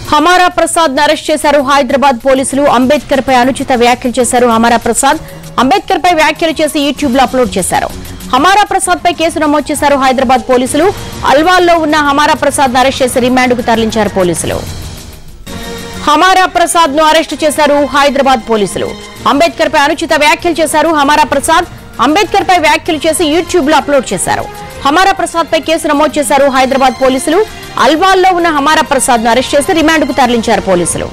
హమారా ప్రసాద్ అరెస్ట్ చేశారు హైదరాబాద్ పోలీసులు అంబేద్కర్ పై అనుచిత వ్యాఖ్యలు చేశారు హమారా ప్రసాద్ అంబేద్కర్ పై వ్యాఖ్యలు చేసి యూట్యూబ్ లో అప్లోడ్ చేశారు హమారా ప్రసాద్ పై కేసు నమోదు చేశారు హైదరాబాద్ పోలీసులు అల్వాల్లో ఉన్న హమారా ప్రసాద్ అరెస్ట్ చేసి రిమాండ్ కు తరలించారు పోలీసులు హమారా ప్రసాద్ ను అరెస్టు చేశారు హైదరాబాద్ పోలీసులు అంబేద్కర్ పై అనుచిత వ్యాఖ్యలు చేశారు హమారా ప్రసాద్ అంబేద్కర్ పై వ్యాఖ్యలు చేసి యూట్యూబ్ లో అప్లోడ్ చేశారు హమారా ప్రసాద్ పై కేసు నమోదు చేశారు హైదరాబాద్ పోలీసులు అల్వాల్లో ఉన్న హమారా ప్రసాద్ ను అరెస్ట్ చేసి రిమాండ్ కు తరలించారు పోలీసులు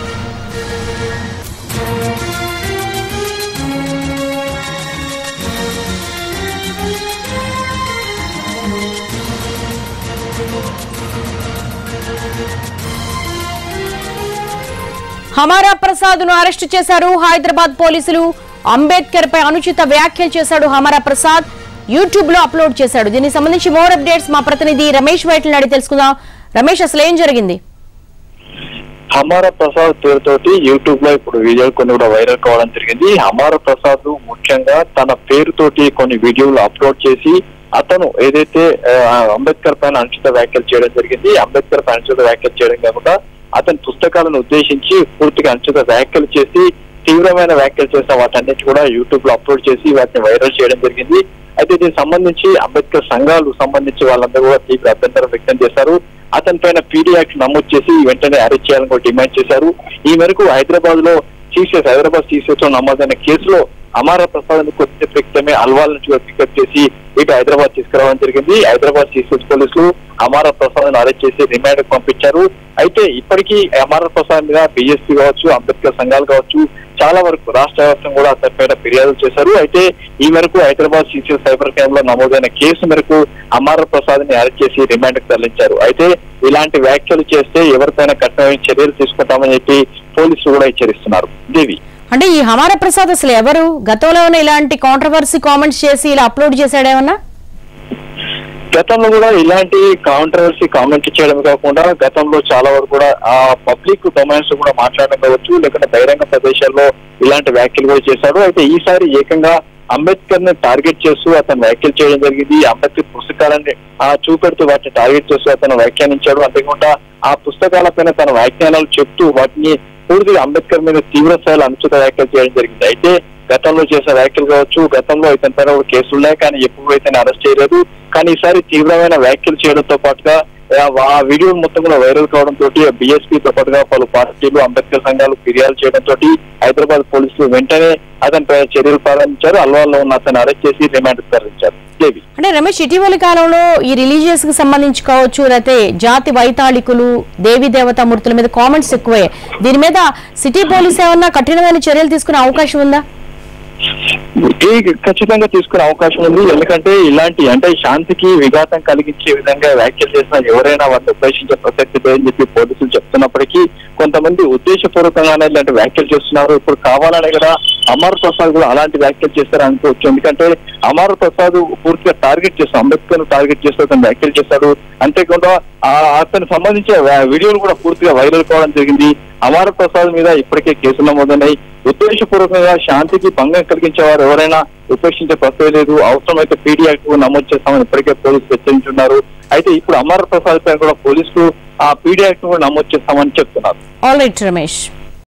హమారా ప్రసాద్ ను అరెస్టు చేశారు హైదరాబాద్ పోలీసులు అంబేద్కర్ పై అనుచిత వ్యాఖ్యలు చేశాడు హమారా ప్రసాద్ యూట్యూబ్ లో అప్లోడ్ చేశాడు దీనికి సంబంధించి మోర్ అప్డేట్స్ మా ప్రతినిధి రమేష్ వైట్ల అడిగి తెలుసుకుందాం రమేష్ అసలు ఏం జరిగింది హమారా ప్రసాద్ పేరుతోటి యూట్యూబ్ లో ఇప్పుడు వీడియోలు కొన్ని కూడా వైరల్ కావడం జరిగింది హమారా ప్రసాద్ ముఖ్యంగా తన పేరుతోటి కొన్ని వీడియోలు అప్లోడ్ చేసి అతను ఏదైతే ఆ, అంబేద్కర్ పైన అనుచిత వ్యాఖ్యలు చేయడం జరిగింది అంబేద్కర్ పైన అనుచిత వ్యాఖ్యలు చేయడం కాకుండా అతని పుస్తకాలను ఉద్దేశించి పూర్తిగా అనుచిత వ్యాఖ్యలు చేసి తీవ్రమైన వ్యాఖ్యలు చేసిన వాటన్నిటి కూడా యూట్యూబ్ లో అప్లోడ్ చేసి వాటిని వైరల్ చేయడం జరిగింది అయితే దీనికి సంబంధించి అంబేద్కర్ సంఘాలు సంబంధించి వాళ్ళందరూ కూడా తీవ్ర అభ్యంతరం వ్యక్తం చేశారు అతని పైన పీడీ యాక్ట్ నమోదు చేసి వెంటనే అరెస్ట్ చేయాలని కూడా డిమాండ్ చేశారు ఈ మేరకు హైదరాబాద్ లో సీసీఎస్ హైదరాబాద్ సీసీఎస్ లో నమోదైన కేసులో అమార ప్రసాద్ కొద్ది వ్యక్తమే అల్వాల్ నుంచి పికప్ చేసి ఇటు హైదరాబాద్ తీసుకురావడం జరిగింది హైదరాబాద్ సీసీఎస్ పోలీసులు అమార ప్రసాద్ అరెస్ట్ చేసి రిమాండ్ పంపించారు అయితే ఇప్పటికీ అమార ప్రసాద్ మీద బీఎస్పీ కావచ్చు అంబేద్కర్ సంఘాలు కావచ్చు చాలా వరకు రాష్ట్ర వ్యాప్తంగా కూడా అతని పైన ఫిర్యాదులు చేశారు అయితే ఈ మేరకు హైదరాబాద్ సీసీఎస్ సైబర్ క్రైమ్ లో నమోదైన కేసు మేరకు అమార ప్రసాద్ ని అరెస్ట్ చేసి రిమాండ్ కు తరలించారు అయితే ఇలాంటి వ్యాఖ్యలు చేస్తే ఎవరిపైన కఠినమైన చర్యలు తీసుకుంటామని చెప్పి పోలీసులు కూడా హెచ్చరిస్తున్నారు దేవి అంటే ఈ హమారా ప్రసాద్ అసలు ఎవరు గతంలో ఉన్న ఇలాంటి కాంట్రవర్సీ కామెంట్స్ చేసి ఇలా అప్లోడ్ చేశాడేమన్నా గతంలో కూడా ఇలాంటి కాంట్రవర్సీ కామెంట్ చేయడం కాకుండా గతంలో చాలా వరకు కూడా ఆ పబ్లిక్ డొమైన్స్ కూడా మాట్లాడడం కావచ్చు లేకుంటే బహిరంగ ప్రదేశాల్లో ఇలాంటి వ్యాఖ్యలు కూడా చేశాడు అయితే ఈసారి ఏకంగా అంబేద్కర్ ని టార్గెట్ చేస్తూ అతను వ్యాఖ్యలు చేయడం జరిగింది అంబేద్కర్ పుస్తకాలని ఆ చూపెడుతూ వాటిని టార్గెట్ చేస్తూ అతను వ్యాఖ్యానించాడు అంతేకాకుండా ఆ పుస్తకాలపైన తన వ్యాఖ్యానాలు చెప్తూ వాటిని పూర్తిగా అంబేద్కర్ మీద తీవ్ర స్థాయిలో అనుచిత వ్యాఖ్యలు చేయడం జరిగింది అయితే గతంలో చేసిన వ్యాఖ్యలు కావచ్చు గతంలో ఇతని పైన కూడా కేసులు ఉన్నాయి కానీ ఎప్పుడు ఇతను అరెస్ట్ చేయలేదు కానీ ఈసారి తీవ్రమైన వ్యాఖ్యలు చేయడంతో పాటుగా ఆ, ఆ వీడియో మొత్తం కూడా వైరల్ కావడం తోటి BSP తో పాటుగా పలు పార్టీలు అంబేద్కర్ సంఘాలు ఫిర్యాదు చేయడం తోటి హైదరాబాద్ పోలీసులు వెంటనే అతనిపై చర్యలు ప్రారంభించారు అల్వాల్లో ఉన్న అతను అరెస్ట్ చేసి రిమాండ్ తరలించారు దేవి అంటే రమేష్ ఇటీవలి కాలంలో ఈ రిలీజియస్ కి సంబంధించి కావచ్చు లేకపోతే జాతి వైతాళికులు దేవీ దేవతా మూర్తుల మీద కామెంట్స్ ఎక్కువే దీని మీద సిటీ పోలీస్ ఏమన్నా కఠినమైన చర్యలు తీసుకునే అవకాశం ఉందా ఈ ఖచ్చితంగా తీసుకునే అవకాశం ఉంది ఎందుకంటే ఇలాంటి అంటే శాంతికి విఘాతం కలిగించే విధంగా వ్యాఖ్యలు చేసిన ఎవరైనా వారిని ఉపేక్షించే ప్రసక్తి లేదని చెప్పి పోలీసులు చెప్తున్నప్పటికీ కొంతమంది ఉద్దేశపూర్వకంగానే ఇలాంటి వ్యాఖ్యలు చేస్తున్నారు ఇప్పుడు కావాలనే కదా అమర్ ప్రసాద్ కూడా అలాంటి వ్యాఖ్యలు చేస్తారు అనుకోవచ్చు ఎందుకంటే అమర్ ప్రసాద్ పూర్తిగా టార్గెట్ చేస్తాడు అంబేద్కర్ టార్గెట్ చేస్తూ అతను వ్యాఖ్యలు చేశాడు అంతేకాకుండా ఆ అతనికి సంబంధించిన వ్యా- వీడియోలు కూడా పూర్తిగా వైరల్ కావడం జరిగింది అమర ప్రసాద్ మీద ఇప్పటికే కేసులు నమోదన్నాయి ఉద్దేశపూర్వకంగా శాంతికి భంగం కలిగించే వారు ఎవరైనా ఉపేక్షించే ప్రసక్తి లేదు అవసరమైతే పీడీ యాక్ట్ నమోదు చేస్తామని ఇప్పటికే పోలీసులు హెచ్చరించున్నారు అయితే ఇప్పుడు అమర ప్రసాద్ పైన కూడా పోలీసులు ఆ పీడీ యాక్ట్ కూడా నమోదు చేస్తామని చెప్తున్నారు ఆల్ రైట్ రమేష్